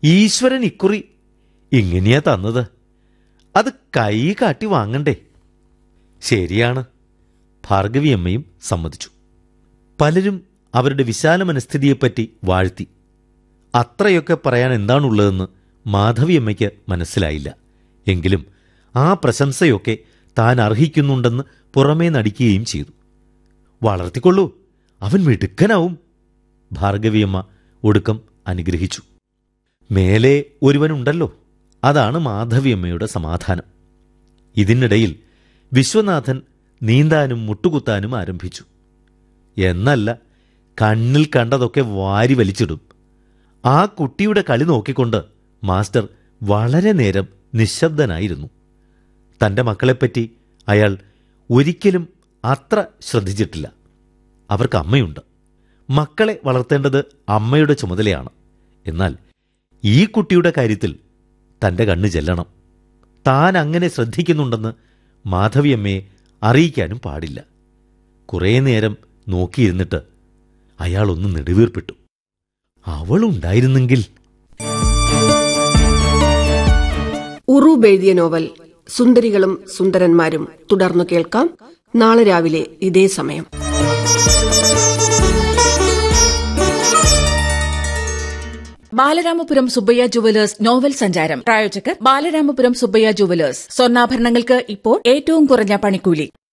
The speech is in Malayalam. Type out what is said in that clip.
ഈശ്വരൻ ഇക്കുറി ഇങ്ങനെയാ തന്നത് അത് കൈ കാട്ടി വാങ്ങണ്ടേ ശരിയാണ് ഭാർഗവിയമ്മയും സമ്മതിച്ചു പലരും അവരുടെ വിശാല മനസ്ഥിതിയെപ്പറ്റി വാഴ്ത്തി അത്രയൊക്കെ പറയാൻ എന്താണുള്ളതെന്ന് മാധവിയമ്മയ്ക്ക് മനസ്സിലായില്ല എങ്കിലും ആ പ്രശംസയൊക്കെ താൻ അർഹിക്കുന്നുണ്ടെന്ന് പുറമേ നടിക്കുകയും ചെയ്തു വളർത്തിക്കൊള്ളൂ അവൻ മിടുക്കനാവും ഭാർഗവിയമ്മ ഒടുക്കം അനുഗ്രഹിച്ചു മേലെ ഒരുവനുണ്ടല്ലോ അതാണ് മാധവിയമ്മയുടെ സമാധാനം ഇതിനിടയിൽ വിശ്വനാഥൻ നീന്താനും മുട്ടുകുത്താനും ആരംഭിച്ചു എന്നല്ല കണ്ണിൽ കണ്ടതൊക്കെ വാരി വലിച്ചിടും ആ കുട്ടിയുടെ കളി നോക്കിക്കൊണ്ട് മാസ്റ്റർ വളരെ നേരം നിശബ്ദനായിരുന്നു തന്റെ മക്കളെപ്പറ്റി അയാൾ ഒരിക്കലും അത്ര ശ്രദ്ധിച്ചിട്ടില്ല അവർക്ക് അമ്മയുണ്ട് മക്കളെ വളർത്തേണ്ടത് അമ്മയുടെ ചുമതലയാണ് എന്നാൽ ഈ കുട്ടിയുടെ കാര്യത്തിൽ തന്റെ കണ്ണ് ചെല്ലണം താൻ അങ്ങനെ ശ്രദ്ധിക്കുന്നുണ്ടെന്ന് മാധവിയമ്മയെ അറിയിക്കാനും പാടില്ല കുറേ നേരം നോക്കിയിരുന്നിട്ട് അയാളൊന്ന് നെടുവീർപ്പിട്ടു അവളുണ്ടായിരുന്നെങ്കിൽ ഉറൂബ് എഴുതിയ നോവൽ സുന്ദരികളും സുന്ദരന്മാരും തുടർന്നു കേൾക്കാം നാളെ രാവിലെ ഇതേ സമയം ബാലരാമപുരം സുബ്ബയ്യ ജുവലേഴ്സ് നോവൽ സഞ്ചാരം പ്രായോജകർ ബാലരാമപുരം സുബ്ബയ്യ ജുവലേഴ്സ് സ്വർണ്ണാഭരണങ്ങൾക്ക് ഇപ്പോൾ ഏറ്റവും കുറഞ്ഞ പണിക്കൂലി